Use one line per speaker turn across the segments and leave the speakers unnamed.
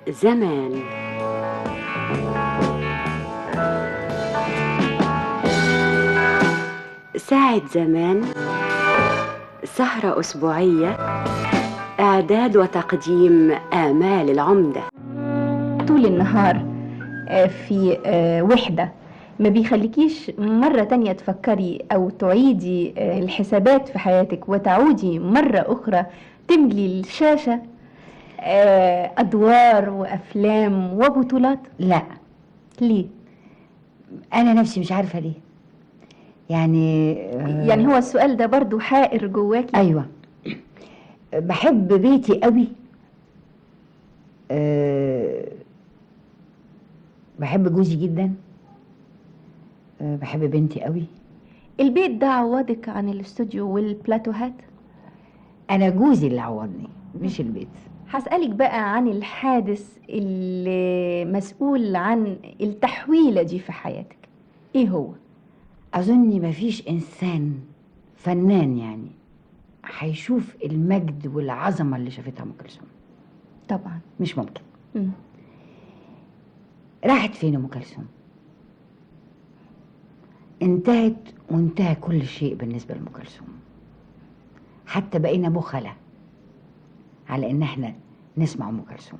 زمان ساعة زمان سهرة أسبوعية إعداد وتقديم آمال العمدة
طول النهار آه، في آه، وحدة ما بيخليكيش مرة تانية تفكري أو تعيدي آه، الحسابات في حياتك وتعودي مرة أخرى تملي الشاشة آه، أدوار وأفلام وبطولات
لا
ليه؟
انا نفسي مش عارفه ليه يعني آه،
يعني هو السؤال ده برضو حائر جواكي
ايوه بحب بيتي قوي أه بحب جوزي جدا أه بحب بنتي قوي
البيت ده عوضك عن الاستوديو والبلاتوهات
انا جوزي اللي عوضني مش البيت
هسألك بقى عن الحادث اللي مسؤول عن التحويلة دي في حياتك ايه هو؟
اظن مفيش انسان فنان يعني هيشوف المجد والعظمه اللي شافتها ام كلثوم
طبعا
مش ممكن
مم.
راحت فين ام كلثوم انتهت وانتهى كل شيء بالنسبه لام كلثوم حتى بقينا بخلة على ان احنا نسمع ام كلثوم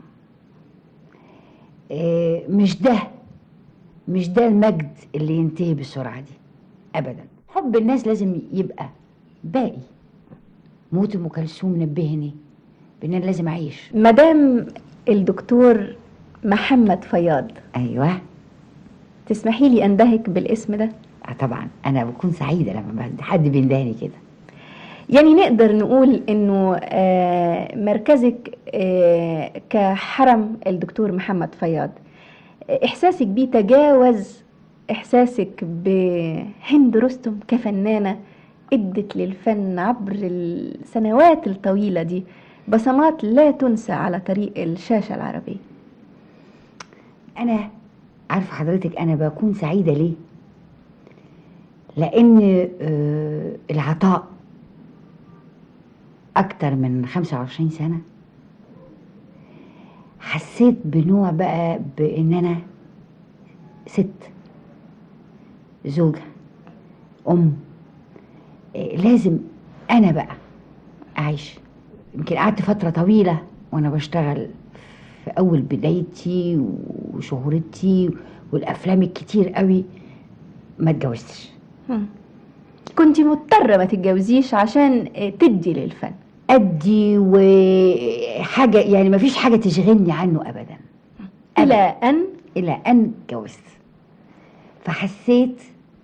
إيه، مش ده مش ده المجد اللي ينتهي بالسرعه دي ابدا حب الناس لازم يبقى باقي موت ام كلثوم نبهني بان انا لازم اعيش
مدام الدكتور محمد فياض
ايوه
تسمحي لي اندهك بالاسم ده
آه طبعا انا بكون سعيده لما حد بيندهني كده
يعني نقدر نقول انه آه، مركزك آه، كحرم الدكتور محمد فياض آه، احساسك بيه تجاوز احساسك بهند رستم كفنانه ادت للفن عبر السنوات الطويله دي بصمات لا تنسى على طريق الشاشه العربيه
انا عارفه حضرتك انا بكون سعيده ليه لان آه، العطاء اكتر من 25 سنه حسيت بنوع بقى بان انا ست زوجه ام آه، لازم انا بقى اعيش يمكن قعدت فتره طويله وانا بشتغل في اول بدايتي وشهرتي والافلام الكتير قوي ما اتجوزتش
كنت مضطره ما تتجوزيش عشان آه، تدي للفن
ادي وحاجه يعني ما فيش حاجه تشغلني عنه ابدا
الى ان
الى ان اتجوزت فحسيت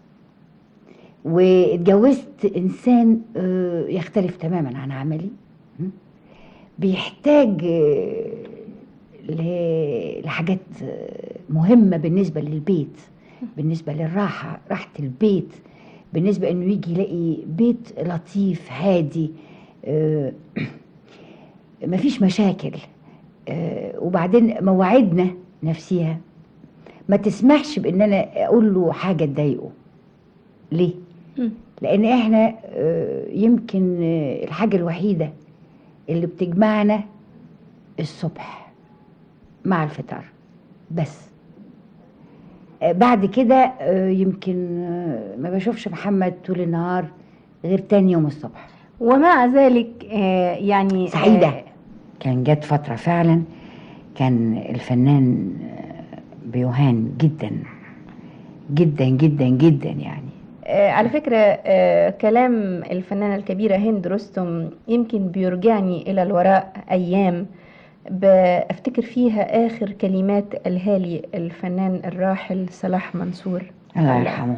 واتجوزت انسان آه، يختلف تماما عن عملي م? بيحتاج آه، ل- لحاجات آه، مهمه بالنسبه للبيت بالنسبه للراحه راحه البيت بالنسبه انه يجي يلاقي بيت لطيف هادي آه، مفيش مشاكل آه، وبعدين مواعيدنا نفسها ما تسمحش بان انا اقول له حاجه تضايقه ليه
مم.
لان احنا آه، يمكن آه، الحاجه الوحيده اللي بتجمعنا الصبح مع الفطار بس آه، بعد كده آه، يمكن آه، ما بشوفش محمد طول النهار غير تاني يوم الصبح
ومع ذلك آه، يعني
سعيدة.
آه،
كان جت فترة فعلا كان الفنان آه، بيهان جدا جدا جدا جدا يعني
آه، على فكرة آه، كلام الفنانة الكبيرة هند رستم يمكن بيرجعني إلى الوراء أيام بفتكر فيها آخر كلمات قالها لي الفنان الراحل صلاح منصور
الله يرحمه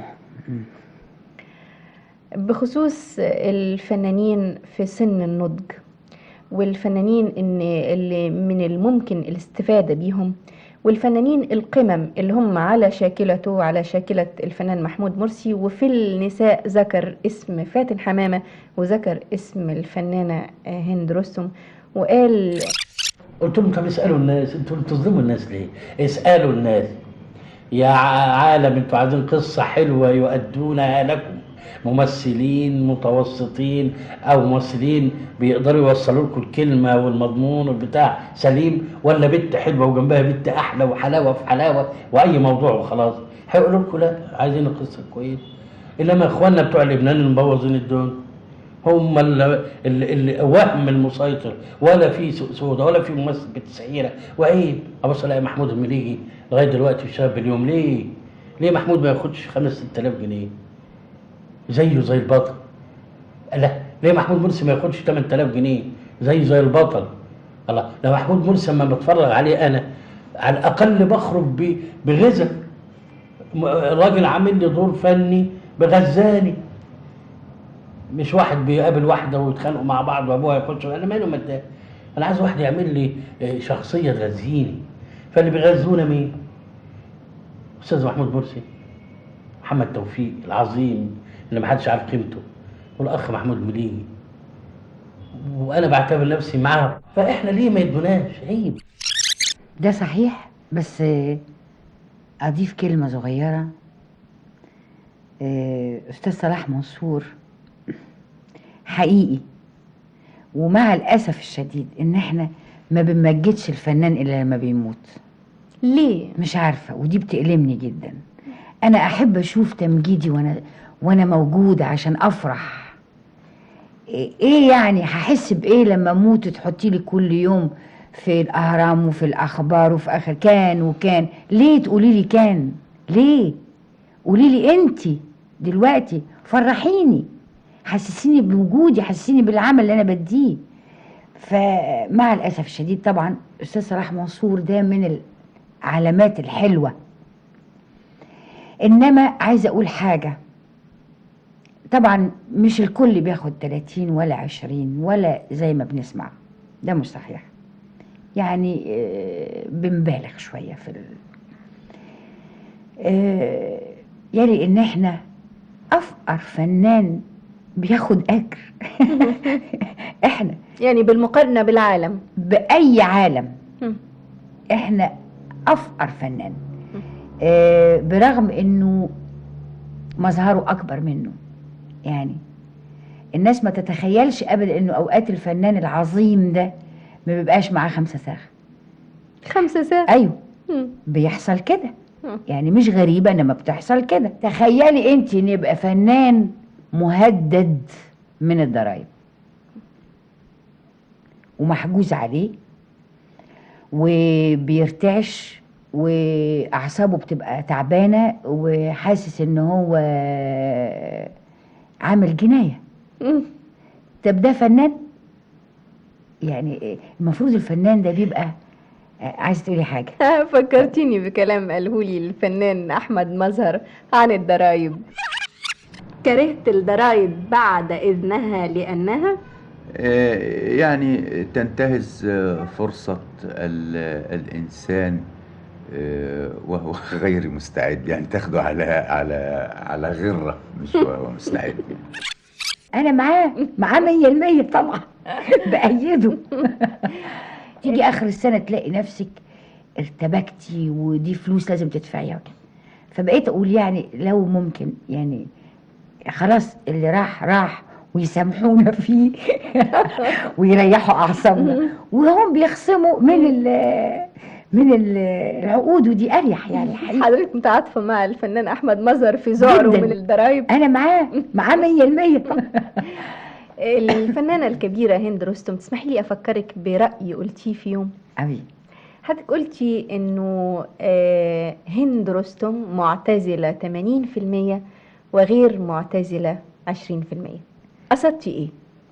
بخصوص الفنانين في سن النضج والفنانين إن اللي من الممكن الاستفادة بيهم والفنانين القمم اللي هم على شاكلته على شاكلة الفنان محمود مرسي وفي النساء ذكر اسم فاتن حمامة وذكر اسم الفنانة هند رستم وقال
قلت لهم طب اسالوا الناس انتوا بتظلموا الناس ليه؟ اسالوا الناس يا ع- عالم انتوا عايزين قصه حلوه يؤدونها لكم ممثلين متوسطين او ممثلين بيقدروا يوصلوا لكم الكلمه والمضمون والبتاع سليم ولا بنت حلوه وجنبها بنت احلى وحلاوه في حلاوه واي موضوع وخلاص هيقولوا لكم لا عايزين القصه كويس انما اخواننا بتوع لبنان اللي مبوظين الدنيا هم اللي, اللي وهم المسيطر ولا في سوق سودا ولا في ممثل بتسعيره وعيب ابص الاقي محمود المليجي لغايه دلوقتي في شباب اليوم ليه؟ ليه محمود ما ياخدش 5 6000 جنيه؟ زيه زي البطل لا ليه محمود مرسي ما ياخدش 8000 جنيه زيه زي البطل الله ده محمود مرسي لما بتفرج عليه انا على الاقل بخرج ب- بغذاء م- راجل عامل لي دور فني بغزاني مش واحد بيقابل واحده ويتخانقوا مع بعض وابوها يخش انا مالي ومال انا عايز واحد يعمل لي آه، شخصيه تغذيني فاللي بيغذونا مين؟ استاذ محمود مرسي محمد توفيق العظيم اللي ما حدش عارف قيمته والاخ محمود مليجي وانا بعتبر نفسي معاهم فاحنا ليه ما يدوناش عيب
ده صحيح بس آه، أضيف كلمة صغيرة آه، أستاذ صلاح منصور حقيقي ومع الأسف الشديد إن إحنا ما بنمجدش الفنان إلا لما بيموت
ليه
مش عارفة ودي بتألمني جدا أنا أحب أشوف تمجيدي وأنا وأنا موجودة عشان أفرح إيه إيه يعني هحس بإيه لما أموت تحطي لي كل يوم في الأهرام وفي الأخبار وفي آخر كان وكان ليه تقولي لي كان ليه قولي لي أنت دلوقتي فرحيني حسسيني بوجودي حسسيني بالعمل اللي أنا بديه فمع الأسف الشديد طبعا أستاذ صلاح منصور ده من العلامات الحلوة إنما عايزة أقول حاجة طبعا مش الكل بياخد 30 ولا 20 ولا زي ما بنسمع ده مش صحيح يعني آه، بنبالغ شوية في ال... آه، يلي إن إحنا أفقر فنان بياخد أجر إحنا
يعني بالمقارنة بالعالم
بأي عالم
مم.
احنا افقر فنان آه برغم انه مظهره اكبر منه يعني الناس ما تتخيلش ابدا انه اوقات الفنان العظيم ده ما بيبقاش معاه خمسة ساغ
خمسة ساعة
ايوه
مم.
بيحصل كده
مم.
يعني مش غريبة انما بتحصل كده تخيلي انت ان يبقى فنان مهدد من الضرايب ومحجوز عليه وبيرتعش واعصابه بتبقى تعبانه وحاسس ان هو عامل جنايه
مم.
طب ده فنان يعني المفروض الفنان ده بيبقى عايز تقولي حاجه
آه، فكرتيني بكلام قاله لي الفنان أحمد مظهر عن الضرايب كرهت الضرايب بعد إذنها لأنها
آه، يعني تنتهز آه، فرصة ال- الإنسان آه، وهو غير مستعد يعني تاخده على على على غرة مش وهو مستعد
انا معاه معاه مية المية طبعا بأيده تيجي اخر السنة تلاقي نفسك ارتبكتي ودي فلوس لازم تدفعيها فبقيت اقول يعني لو ممكن يعني خلاص اللي راح راح ويسامحونا فيه ويريحوا اعصابنا وهم بيخصموا من ال من ال- العقود ودي اريح يعني حقيقي
حضرتك متعاطفة مع الفنان أحمد مظهر في ذعره
جداً.
من الضرايب
انا معاه معاه مية المية
الفنانة الكبيرة هند رستم تسمحي لي أفكرك برأي قلتيه في يوم
أوي
حضرتك قلتي إنه آه، هند رستم معتزلة 80% وغير معتزلة 20% قصدتي إيه؟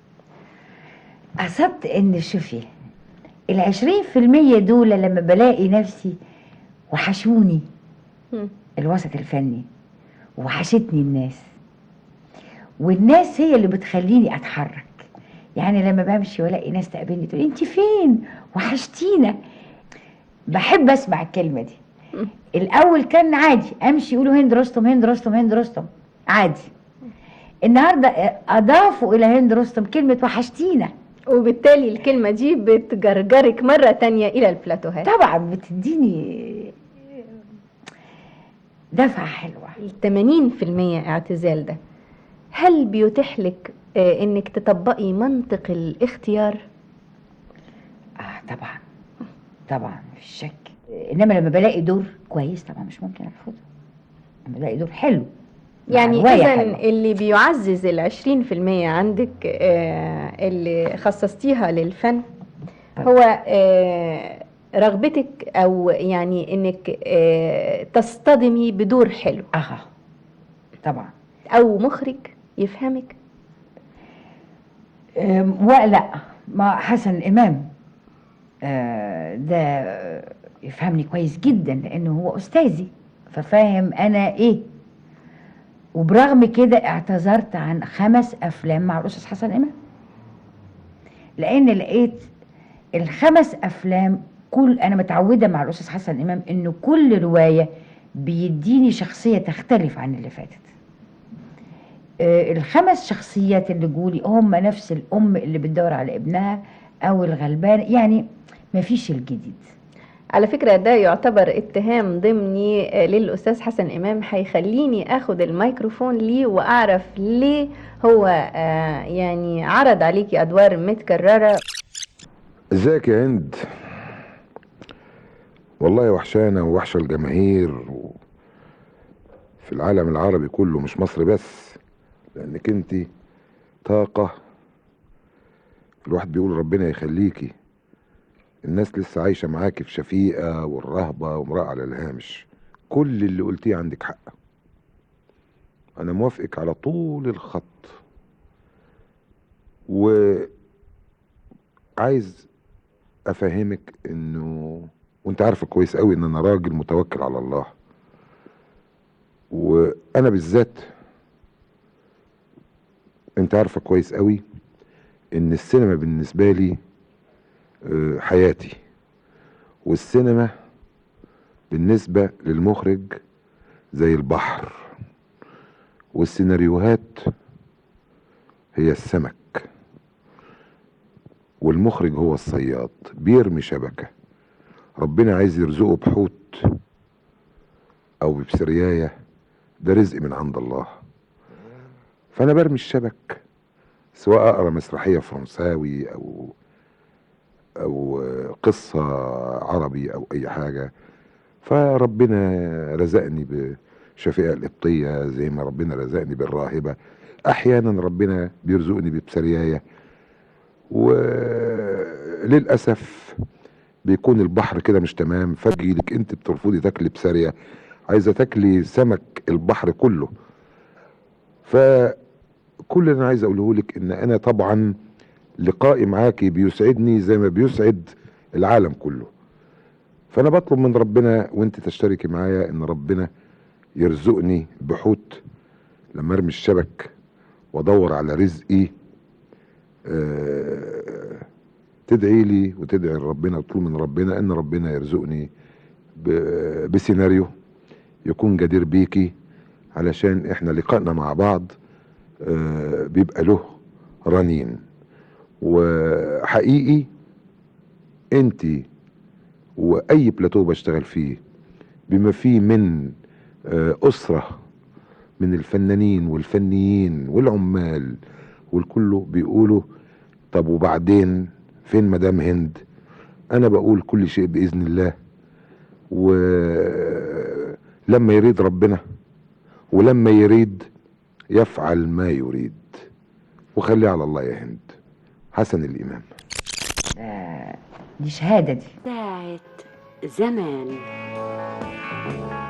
قصدت ان شوفي العشرين في المية دول لما بلاقي نفسي وحشوني
مم.
الوسط الفني وحشتني الناس والناس هي اللي بتخليني اتحرك يعني لما بمشي والاقي ناس تقابلني تقول انت فين وحشتينا بحب اسمع الكلمه دي
مم.
الاول كان عادي امشي يقولوا هند رستم هند رستم هند رستم عادي النهارده اضافوا الى هند رستم كلمه وحشتينا
وبالتالي الكلمة دي بتجرجرك مرة تانية إلى البلاتوهات
طبعا بتديني دفعه حلوه
ال 80% اعتزال ده هل بيتيح لك آه، انك تطبقي منطق الاختيار
اه طبعا طبعا مفيش شك انما لما بلاقي دور كويس طبعا مش ممكن ارفضه لما بلاقي دور حلو مع
يعني
رواية
اذا
حلوة.
اللي بيعزز العشرين في المية عندك آه، اللي خصصتيها للفن هو آه، رغبتك او يعني انك آه، تصطدمي بدور حلو
اه طبعا
او مخرج يفهمك
أم، ولا ما حسن الإمام آه، ده يفهمني كويس جدا لأنه هو أستاذي ففاهم أنا إيه وبرغم كده اعتذرت عن خمس أفلام مع الأستاذ حسن إمام لأن لقيت الخمس أفلام كل أنا متعودة مع الأستاذ حسن إمام إنه كل رواية بيديني شخصية تختلف عن اللي فاتت آه، الخمس شخصيات اللي جولي هم نفس الام اللي بتدور على ابنها او الغلبان يعني مفيش الجديد
على فكرة ده يعتبر اتهام ضمني آه، للأستاذ حسن إمام هيخليني أخد الميكروفون ليه وأعرف ليه هو آه، يعني عرض عليكي أدوار متكررة
ازيك يا هند والله وحشانة ووحشة الجماهير و... في العالم العربي كله مش مصر بس لانك انت طاقة الواحد بيقول ربنا يخليكي الناس لسه عايشة معاكي في شفيقة والرهبة وامرأة على الهامش كل اللي قلتيه عندك حق انا موافقك على طول الخط وعايز افهمك انه وانت عارفه كويس قوي ان انا راجل متوكل على الله وانا بالذات انت عارفه كويس قوي ان السينما بالنسبه لي آه، حياتي والسينما بالنسبه للمخرج زي البحر والسيناريوهات هي السمك والمخرج هو الصياد بيرمي شبكة ربنا عايز يرزقه بحوت او بسرياية ده رزق من عند الله فانا برمي الشبك سواء اقرا مسرحية فرنساوي او او قصة عربي او اي حاجة فربنا رزقني بشفيقة القبطية زي ما ربنا رزقني بالراهبة احيانا ربنا بيرزقني ببسريايه وللاسف بيكون البحر كده مش تمام فجيلك انت بترفضي تاكلي بسارية عايزه تاكلي سمك البحر كله فكل اللي انا عايز اقوله لك ان انا طبعا لقائي معاكي بيسعدني زي ما بيسعد العالم كله فانا بطلب من ربنا وانت تشتركي معايا ان ربنا يرزقني بحوت لما ارمي الشبك وادور على رزقي آه، تدعي لي وتدعي لربنا وتطلب من ربنا ان ربنا يرزقني ب- بسيناريو يكون جدير بيكي علشان احنا لقائنا مع بعض آه، بيبقى له رنين وحقيقي انت واي بلاتو بشتغل فيه بما فيه من آه، اسره من الفنانين والفنيين والعمال والكله بيقولوا طب وبعدين فين مدام هند انا بقول كل شيء باذن الله ولما يريد ربنا ولما يريد يفعل ما يريد وخلي على الله يا هند حسن الامام
آه، دي شهادة دي
ساعة زمان